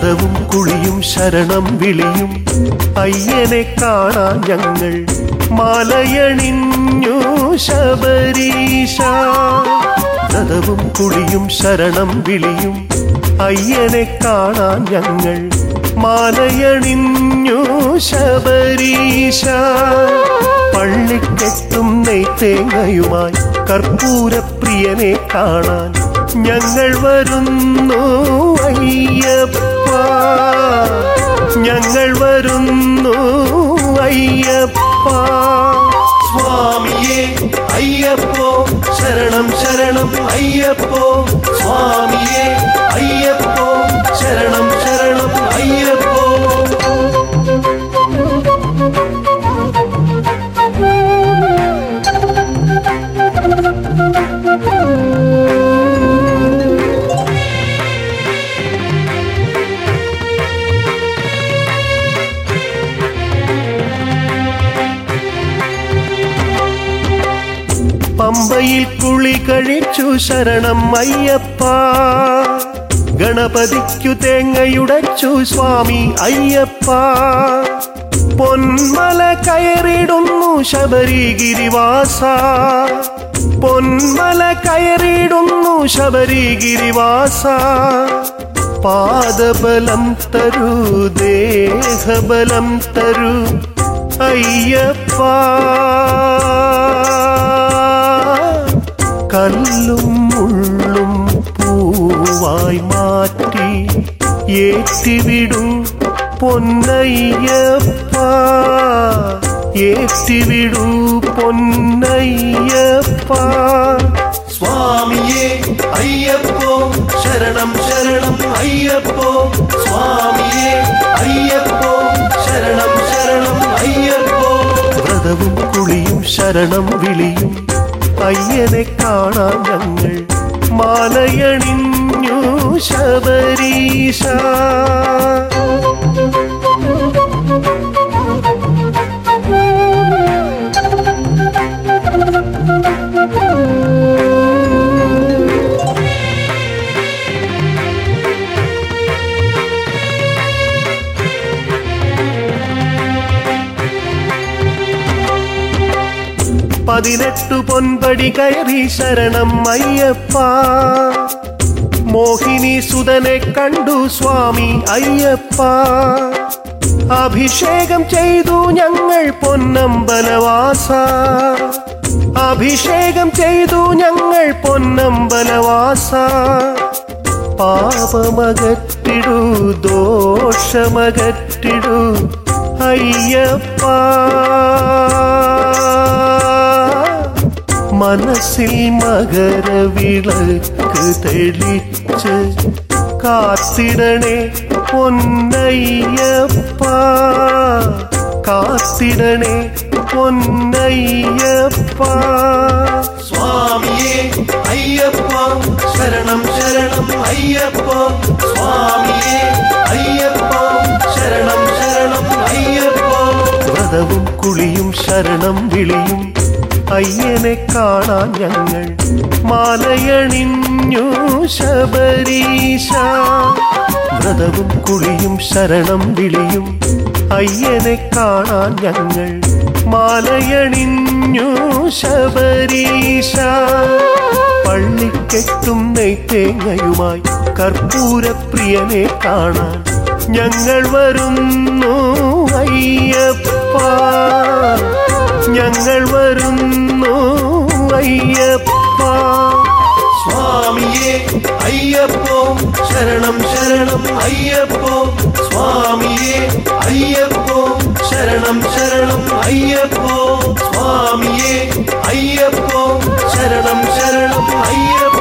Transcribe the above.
വ്രതവും കുളിയും ശരണം വിളിയും അയ്യനെ കാണാൻ ഞങ്ങൾ മാലയണിഞ്ഞു ശബരീശ വ്രതവും കുളിയും ശരണം വിളിയും അയ്യനെ കാണാൻ ഞങ്ങൾ മാലയണിഞ്ഞു ശബരീശ പള്ളിക്കെട്ടും നെയ്ത്തേങ്ങയുമായി കർപ്പൂരപ്രിയനെ കാണാൻ ഞങ്ങൾ വരുന്നു അയ്യപ്പ ഞങ്ങൾ വരുന്നു അയ്യപ്പ സ്വാമിയേ അയ്യപ്പോ ശരണം ശരണം അയ്യപ്പോ സ്വാമിയേ അയ്യപ്പോ ശരണം ശരണം അയ്യപ്പോ പമ്പയിൽ കുളി കഴിച്ചു ശരണം അയ്യപ്പ ഗണപതിക്കു തേങ്ങയുടച്ചു സ്വാമി അയ്യപ്പ പൊന്മല കയറിടുന്നു ശബരിഗിരിവാസ പൊന്മല കയറിടുന്നു ശബരിഗിരിവാസ പാദബലം തരൂ ദേഹബലം തരൂ അയ്യപ്പ കല്ലും മുള്ളും പൂവായി മാറ്റി ഏറ്റിവിടൂ പൊന്നയ്യപ്പ ഏറ്റിവിടൂ പൊന്നയ്യപ്പ സ്വാമിയേ അയ്യപ്പോ ശരണം ശരണം അയ്യപ്പോ സ്വാമിയേ അയ്യപ്പോ ശരണം ശരണം അയ്യപ്പോ വ്രതവും കുളിയും ശരണം വിളിയും അയ്യനെ കാണാൻ ഞങ്ങൾ മാലയണിഞ്ഞു ശബരീശ പതിനെട്ടു പൊൻപടി കയറി ശരണം അയ്യപ്പ മോഹിനി സുതനെ കണ്ടു സ്വാമി അയ്യപ്പ അഭിഷേകം ചെയ്തു ഞങ്ങൾ പൊന്നമ്പലവാസ അഭിഷേകം ചെയ്തു ഞങ്ങൾ പൊന്നമ്പലവാസ പാപമകറ്റിടു ദോഷമകറ്റിടു അയ്യപ്പ മനസ്സിൽ മകരവിളക്ക് തെളിച്ച് കാത്തിടണേ പൊന്നയ്യപ്പ കാത്തിടണേ പൊന്നയ്യപ്പ സ്വാമിയേ അയ്യപ്പ ശരണം ശരണം അയ്യപ്പ സ്വാമിയേ അയ്യപ്പ ശരണം ശരണം അയ്യപ്പ വ്രതവും കുളിയും ശരണം വിളിയും അയ്യനെ കാണാൻ ഞങ്ങൾ മാലയണിഞ്ഞു ശബരീശ വ്രതവും കുളിയും ശരണം വിളിയും അയ്യനെ കാണാൻ ഞങ്ങൾ മാലയണിഞ്ഞു ശബരീശ പള്ളിക്കെട്ടും നെയ്ത്തേങ്ങയുമായി കർപ്പൂരപ്രിയനെ കാണാൻ ഞങ്ങൾ വരുന്നു അയ്യപ്പ ഞങ്ങൾ വരുന്നു അയ്യപ്പ സ്വാമിയേ അയ്യപ്പോ ശരണം ശരണം അയ്യപ്പോ സ്വാമിയേ അയ്യപ്പോ ശരണം ശരണം അയ്യപ്പോ സ്വാമിയേ അയ്യപ്പോ ശരണം ശരണം അയ്യപ്പോ